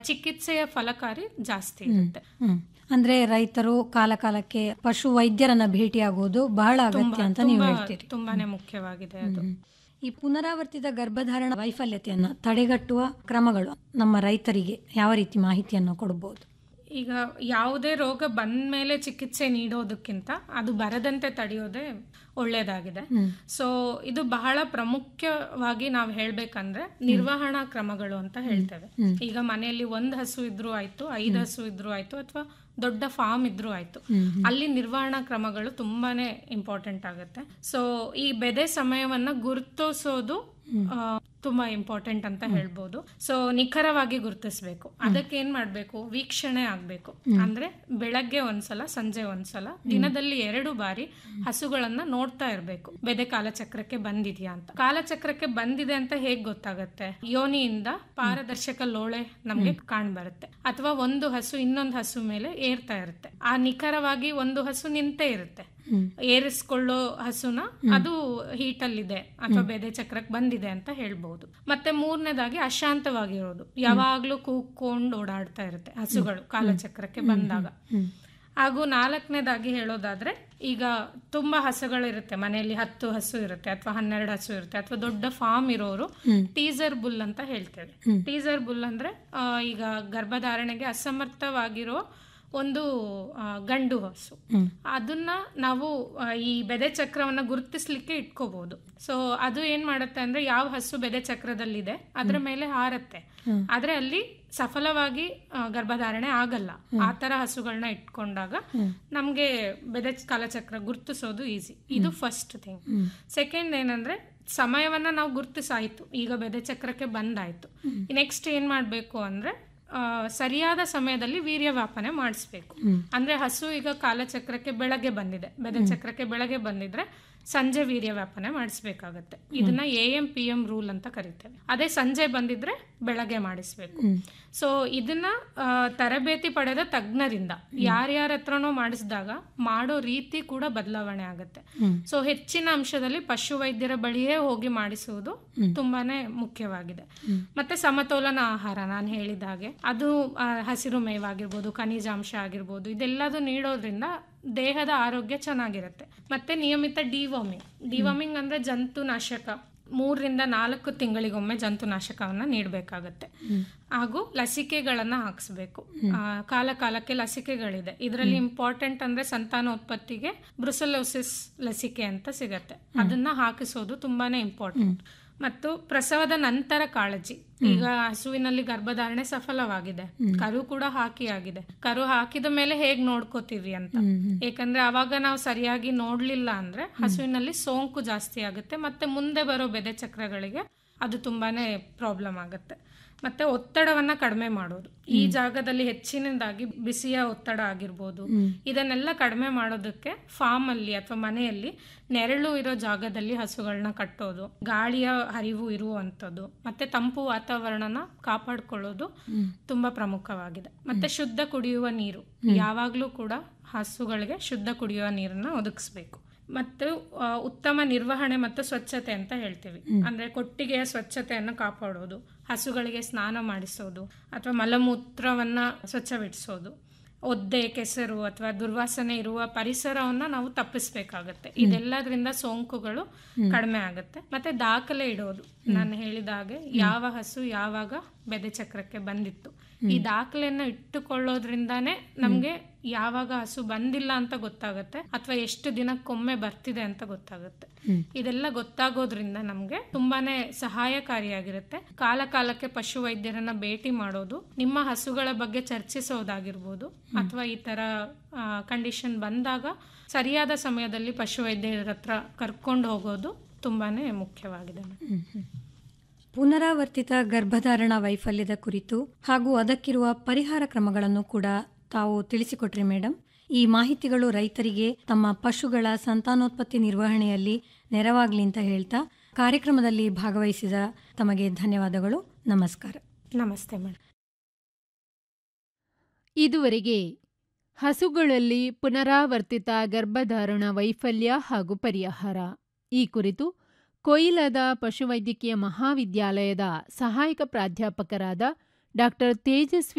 ಚಿಕಿತ್ಸೆಯ ಫಲಕಾರಿ ಜಾಸ್ತಿ ಹ್ಮ್. ಇರುತ್ತೆ ಹ್ಮ್. ಅಂದ್ರೆ ರೈತರು ಕಾಲ ಕಾಲಕ್ಕೆ ಪಶು ವೈದ್ಯರನ್ನ ಭೇಟಿಯಾಗುವುದು ಬಹಳ ಅಗತ್ಯ ಅಂತ ನೀವು ತುಂಬಾ- ಹೇಳ್ತೀರಿ ತುಂಬಾನೇ ಮುಖ್ಯವಾಗಿದೆ ಅದು ಹ್ಮ್. ಈ ಪುನರಾವರ್ತಿತ ಗರ್ಭಧಾರಣ ವೈಫಲ್ಯತೆಯನ್ನ ತಡೆಗಟ್ಟುವ ಕ್ರಮಗಳು ನಮ್ಮ ರೈತರಿಗೆ ಯಾವ ರೀತಿ ಮಾಹಿತಿಯನ್ನು ಕೊಡಬಹುದು ಈಗ ಯಾವುದೇ ರೋಗ ಬಂದ ಮೇಲೆ ಚಿಕಿತ್ಸೆ ನೀಡೋದಕ್ಕಿಂತ ಅದು ಬರದಂತೆ ತಡೆಯೋದೇ ಒಳ್ಳೇದಾಗಿದೆ ಸೊ ಇದು ಬಹಳ ಪ್ರಮುಖವಾಗಿ ನಾವು ಹೇಳ್ಬೇಕಂದ್ರೆ ನಿರ್ವಹಣಾ ಕ್ರಮಗಳು ಅಂತ ಹೇಳ್ತೇವೆ ಈಗ ಮನೆಯಲ್ಲಿ ಒಂದ್ ಹಸು ಇದ್ರೂ ಆಯ್ತು ಐದ್ ಹಸು ಇದ್ರೂ ಆಯ್ತು ಅಥವಾ ದೊಡ್ಡ ಫಾರ್ಮ್ ಇದ್ರೂ ಆಯ್ತು ಅಲ್ಲಿ ನಿರ್ವಹಣಾ ಕ್ರಮಗಳು ತುಂಬಾನೇ ಇಂಪಾರ್ಟೆಂಟ್ ಆಗುತ್ತೆ ಸೊ ಈ ಬೆದೆ ಸಮಯವನ್ನ ಗುರುತಿಸೋದು ಆ, ತುಂಬಾ ಇಂಪಾರ್ಟೆಂಟ್ ಅಂತ ಹೇಳ್ಬೋದು ಸೊ ನಿಖರವಾಗಿ ಗುರುತಿಸ್ಬೇಕು ಅದಕ್ಕೆ ಏನ್ ಮಾಡ್ಬೇಕು ವೀಕ್ಷಣೆ ಆಗ್ಬೇಕು ಅಂದ್ರೆ ಬೆಳಗ್ಗೆ ಒಂದ್ಸಲ ಸಂಜೆ ಒಂದ್ಸಲ ದಿನದಲ್ಲಿ ಎರಡು ಬಾರಿ ಹಸುಗಳನ್ನ ನೋಡ್ತಾ ಇರ್ಬೇಕು ಬೆದೆ ಕಾಲಚಕ್ರಕ್ಕೆ ಬಂದಿದ್ಯಾ ಅಂತ ಕಾಲಚಕ್ರಕ್ಕೆ ಬಂದಿದೆ ಅಂತ ಹೇಗ್ ಗೊತ್ತಾಗತ್ತೆ ಯೋನಿಯಿಂದ ಪಾರದರ್ಶಕ ಲೋಳೆ ನಮ್ಗೆ ಕಾಣ್ ಬರುತ್ತೆ ಅಥವಾ ಒಂದು ಹಸು ಇನ್ನೊಂದು ಹಸು ಮೇಲೆ ಏರ್ತಾ ಇರುತ್ತೆ ಆ ನಿಖರವಾಗಿ ಒಂದು ಹಸು ನಿಂತೇ ಇರುತ್ತೆ ಏರಿಸ್ಕೊಳ್ಳೋ ಹಸುನ ಅದು ಹೀಟಲ್ಲಿದೆ ಅಥವಾ ಬೆದೆ ಚಕ್ರಕ್ಕೆ ಬಂದಿದೆ ಅಂತ ಹೇಳ್ಬಹುದು ಮತ್ತೆ ಮೂರನೇದಾಗಿ ಅಶಾಂತವಾಗಿರೋದು ಯಾವಾಗ್ಲೂ ಕೂತ್ಕೊಂಡು ಓಡಾಡ್ತಾ ಇರುತ್ತೆ ಹಸುಗಳು ಕಾಲಚಕ್ರಕ್ಕೆ ಬಂದಾಗ ಹಾಗೂ ನಾಲ್ಕನೇದಾಗಿ ಹೇಳೋದಾದ್ರೆ ಈಗ ತುಂಬಾ ಹಸುಗಳಿರುತ್ತೆ ಮನೆಯಲ್ಲಿ ಹತ್ತು ಹಸು ಇರುತ್ತೆ ಅಥವಾ ಹನ್ನೆರಡು ಹಸು ಇರುತ್ತೆ ಅಥವಾ ದೊಡ್ಡ ಫಾರ್ಮ್ ಇರೋರು ಟೀಸರ್ ಬುಲ್ ಅಂತ ಹೇಳ್ತೇವೆ ಟೀಸರ್ ಬುಲ್ ಅಂದ್ರೆ ಆ, ಈಗ ಗರ್ಭಧಾರಣೆಗೆ ಅಸಮರ್ಥವಾಗಿರೋ ಒಂದು ಆ, ಗಂಡು ಹಸು ಅದನ್ನ ನಾವು ಆ, ಈ ಬೆದೆ ಚಕ್ರವನ್ನ ಗುರುತಿಸ್ಲಿಕ್ಕೆ ಇಟ್ಕೋಬಹುದು ಸೊ ಅದು ಏನ್ ಮಾಡುತ್ತೆ ಅಂದ್ರೆ ಯಾವ ಹಸು ಬೆದೆ ಚಕ್ರದಲ್ಲಿದೆ ಅದ್ರ ಮೇಲೆ ಹಾರತ್ತೆ ಆದ್ರೆ ಅಲ್ಲಿ ಸಫಲವಾಗಿ ಆ, ಗರ್ಭಧಾರಣೆ ಆಗಲ್ಲ ಆ ತರ ಹಸುಗಳನ್ನ ಇಟ್ಕೊಂಡಾಗ ನಮ್ಗೆ ಬೆದೆ ಕಾಲಚಕ್ರ ಗುರುತಿಸೋದು ಈಸಿ ಇದು ಫಸ್ಟ್ ಥಿಂಗ್ ಸೆಕೆಂಡ್ ಏನಂದ್ರೆ ಸಮಯವನ್ನ ನಾವು ಗುರುತಿಸಾಯ್ತು ಈಗ ಬೆದೆ ಚಕ್ರಕ್ಕೆ ಬಂದಾಯ್ತು ನೆಕ್ಸ್ಟ್ ಏನ್ ಮಾಡ್ಬೇಕು ಅಂದ್ರೆ ಆ, ಸರಿಯಾದ ಸಮಯದಲ್ಲಿ ವೀರ್ಯವಾಪನೆ ಮಾಡಿಸ್ಬೇಕು ಅಂದ್ರೆ ಹಸು ಈಗ ಕಾಲಚಕ್ರಕ್ಕೆ ಬೆಳಗ್ಗೆ ಬಂದಿದೆ ಬೆದೆ ಚಕ್ರಕ್ಕೆ ಬೆಳಗ್ಗೆ ಬಂದಿದ್ರೆ ಸಂಜೆ ವೀರ್ಯವ್ಯಾಪನೆ ಮಾಡಿಸ್ಬೇಕಾಗತ್ತೆ ಇದನ್ನ A M P M rule ಅಂತ ಕರಿತೇವೆ ಅದೇ ಸಂಜೆ ಬಂದಿದ್ರೆ ಬೆಳಗ್ಗೆ ಮಾಡಿಸ್ಬೇಕು ಸೊ ಇದನ್ನ ಆ, ತರಬೇತಿ ಪಡೆದ ತಜ್ಞರಿಂದ ಯಾರ್ಯಾರ ಹತ್ರನೋ ಮಾಡಿಸಿದಾಗ ಮಾಡೋ ರೀತಿ ಕೂಡ ಬದಲಾವಣೆ ಆಗುತ್ತೆ ಸೊ ಹೆಚ್ಚಿನ ಅಂಶದಲ್ಲಿ ಪಶು ವೈದ್ಯರ ಬಳಿಯೇ ಹೋಗಿ ಮಾಡಿಸುವುದು ತುಂಬಾನೇ ಮುಖ್ಯವಾಗಿದೆ ಮತ್ತೆ ಸಮತೋಲನ ಆಹಾರ ನಾನು ಹೇಳಿದ ಹಾಗೆ ಅದು ಆ, ಹಸಿರು ಮೇವಾಗಿರ್ಬೋದು ಖನಿಜಾಂಶ ಆಗಿರ್ಬೋದು ಇದೆಲ್ಲದು ನೀಡೋದ್ರಿಂದ ದೇಹದ ಆರೋಗ್ಯ ಚೆನ್ನಾಗಿರುತ್ತೆ ಮತ್ತೆ ನಿಯಮಿತ ಡಿವಾಮಿಂಗ್ ಡಿವಾಮಿಂಗ್ ಅಂದ್ರೆ ಜಂತುನಾಶಕ ಮೂರರಿಂದ ನಾಲ್ಕು ತಿಂಗಳಿಗೊಮ್ಮೆ ಜಂತುನಾಶಕವನ್ನ ನೀಡಬೇಕಾಗತ್ತೆ ಹಾಗೂ ಲಸಿಕೆಗಳನ್ನ ಹಾಕಿಸ್ಬೇಕು ಆ, ಕಾಲ ಕಾಲಕ್ಕೆ ಲಸಿಕೆಗಳಿದೆ ಇದರಲ್ಲಿ ಇಂಪಾರ್ಟೆಂಟ್ ಅಂದ್ರೆ ಸಂತಾನೋತ್ಪತ್ತಿಗೆ ಬ್ರುಸಲೋಸಿಸ್ ಲಸಿಕೆ ಅಂತ ಸಿಗತ್ತೆ ಅದನ್ನ ಹಾಕಿಸೋದು ತುಂಬಾನೇ ಇಂಪಾರ್ಟೆಂಟ್ ಮತ್ತು ಪ್ರಸವದ ನಂತರ ಕಾಳಜಿ ಈಗ ಹಸುವಿನಲ್ಲಿ ಗರ್ಭಧಾರಣೆ ಸಫಲವಾಗಿದೆ ಕರು ಕೂಡ ಹಾಕಿ ಆಗಿದೆ ಕರು ಹಾಕಿದ ಮೇಲೆ ಹೇಗ್ ನೋಡ್ಕೋತೀವಿ ಅಂತ ಯಾಕಂದ್ರೆ ಅವಾಗ ನಾವು ಸರಿಯಾಗಿ ನೋಡ್ಲಿಲ್ಲ ಅಂದ್ರೆ ಹಸುವಿನಲ್ಲಿ ಸೋಂಕು ಜಾಸ್ತಿ ಆಗುತ್ತೆ ಮತ್ತೆ ಮುಂದೆ ಬರೋ ಬೆದೆ ಚಕ್ರಗಳಿಗೆ ಅದು ತುಂಬಾನೇ ಪ್ರಾಬ್ಲಮ್ ಆಗುತ್ತೆ ಮತ್ತೆ ಒತ್ತಡವನ್ನ ಕಡಿಮೆ ಮಾಡೋದು ಈ ಜಾಗದಲ್ಲಿ ಹೆಚ್ಚಿನದಾಗಿ ಬಿಸಿಯ ಒತ್ತಡ ಆಗಿರ್ಬೋದು ಇದನ್ನೆಲ್ಲ ಕಡಿಮೆ ಮಾಡೋದಕ್ಕೆ ಫಾರ್ಮ್ ಅಲ್ಲಿ ಅಥವಾ ಮನೆಯಲ್ಲಿ ನೆರಳು ಇರೋ ಜಾಗದಲ್ಲಿ ಹಸುಗಳನ್ನ ಕಟ್ಟೋದು ಗಾಳಿಯ ಹರಿವು ಇರುವಂಥದ್ದು ಮತ್ತೆ ತಂಪು ವಾತಾವರಣನ ಕಾಪಾಡ್ಕೊಳ್ಳೋದು ತುಂಬಾ ಪ್ರಮುಖವಾಗಿದೆ ಮತ್ತೆ ಶುದ್ಧ ಕುಡಿಯುವ ನೀರು ಯಾವಾಗ್ಲೂ ಕೂಡ ಹಸುಗಳಿಗೆ ಶುದ್ಧ ಕುಡಿಯುವ ನೀರನ್ನ ಒದಗಿಸ್ಬೇಕು ಮತ್ತು ಆ, ಉತ್ತಮ ನಿರ್ವಹಣೆ ಮತ್ತು ಸ್ವಚ್ಛತೆ ಅಂತ ಹೇಳ್ತೀವಿ ಅಂದ್ರೆ ಕೊಟ್ಟಿಗೆಯ ಸ್ವಚ್ಛತೆಯನ್ನು ಕಾಪಾಡೋದು ಹಸುಗಳಿಗೆ ಸ್ನಾನ ಮಾಡಿಸೋದು ಅಥವಾ ಮಲಮೂತ್ರವನ್ನ ಸ್ವಚ್ಛವಿಡಿಸೋದು ಒದ್ದೆ ಕೆಸರು ಅಥವಾ ದುರ್ವಾಸನೆ ಇರುವ ಪರಿಸರವನ್ನ ನಾವು ತಪ್ಪಿಸ್ಬೇಕಾಗತ್ತೆ ಇದೆಲ್ಲದರಿಂದ ಸೋಂಕುಗಳು ಕಡಿಮೆ ಆಗುತ್ತೆ ಮತ್ತೆ ದಾಖಲೆ ಇಡೋದು ನಾನು ಹೇಳಿದ ಹಾಗೆ ಯಾವ ಹಸು ಯಾವಾಗ ಬೆದೆ ಚಕ್ರಕ್ಕೆ ಬಂದಿತ್ತು ಈ ದಾಖಲೆಯನ್ನ ಇಟ್ಟುಕೊಳ್ಳೋದ್ರಿಂದಾನೇ ನಮ್ಗೆ ಯಾವಾಗ ಹಸು ಬಂದಿಲ್ಲ ಅಂತ ಗೊತ್ತಾಗುತ್ತೆ ಅಥವಾ ಎಷ್ಟು ದಿನಕ್ಕೊಮ್ಮೆ ಬರ್ತಿದೆ ಅಂತ ಗೊತ್ತಾಗುತ್ತೆ ಇದೆಲ್ಲ ಗೊತ್ತಾಗೋದ್ರಿಂದ ನಮ್ಗೆ ತುಂಬಾನೇ ಸಹಾಯಕಾರಿಯಾಗಿರುತ್ತೆ ಕಾಲ ಕಾಲಕ್ಕೆ ಪಶು ವೈದ್ಯರನ್ನ ಭೇಟಿ ಮಾಡೋದು ನಿಮ್ಮ ಹಸುಗಳ ಬಗ್ಗೆ ಚರ್ಚಿಸೋದಾಗಿರ್ಬೋದು ಅಥವಾ ಈ ತರ ಕಂಡೀಷನ್ ಬಂದಾಗ ಸರಿಯಾದ ಸಮಯದಲ್ಲಿ ಪಶು ವೈದ್ಯರ ಹತ್ರ ಕರ್ಕೊಂಡು ಹೋಗೋದು ತುಂಬಾನೇ ಮುಖ್ಯವಾಗಿದೆ ಮೇಡಮ್. ಪುನರಾವರ್ತಿತ ಗರ್ಭಧಾರಣ ವೈಫಲ್ಯದ ಕುರಿತು ಹಾಗೂ ಅದಕ್ಕಿರುವ ಪರಿಹಾರ ಕ್ರಮಗಳನ್ನು ಕೂಡ ತಾವು ತಿಳಿಸಿಕೊಟ್ರಿ ಮೇಡಮ್ ಈ ಮಾಹಿತಿಗಳು ರೈತರಿಗೆ ತಮ್ಮ ಪಶುಗಳ ಸಂತಾನೋತ್ಪತ್ತಿ ನಿರ್ವಹಣೆಯಲ್ಲಿ ನೆರವಾಗ್ಲಿ ಅಂತ ಹೇಳ್ತಾ ಕಾರ್ಯಕ್ರಮದಲ್ಲಿ ಭಾಗವಹಿಸಿದ ತಮಗೆ ಧನ್ಯವಾದಗಳು ನಮಸ್ಕಾರ ನಮಸ್ತೆ ಮೇಡಮ್ ಇದುವರೆಗೆ ಹಸುಗಳಲ್ಲಿ ಪುನರಾವರ್ತಿತ ಗರ್ಭಧಾರಣ ವೈಫಲ್ಯ ಹಾಗೂ ಪರಿಹಾರ ಈ ಕುರಿತು ಕೊಯಿಲದ ಪಶುವೈದ್ಯಕೀಯ ಮಹಾವಿದ್ಯಾಲಯದ ಸಹಾಯಕ ಪ್ರಾಧ್ಯಾಪಕರಾದ ಡಾಕ್ಟರ್ ತೇಜಸ್ವಿ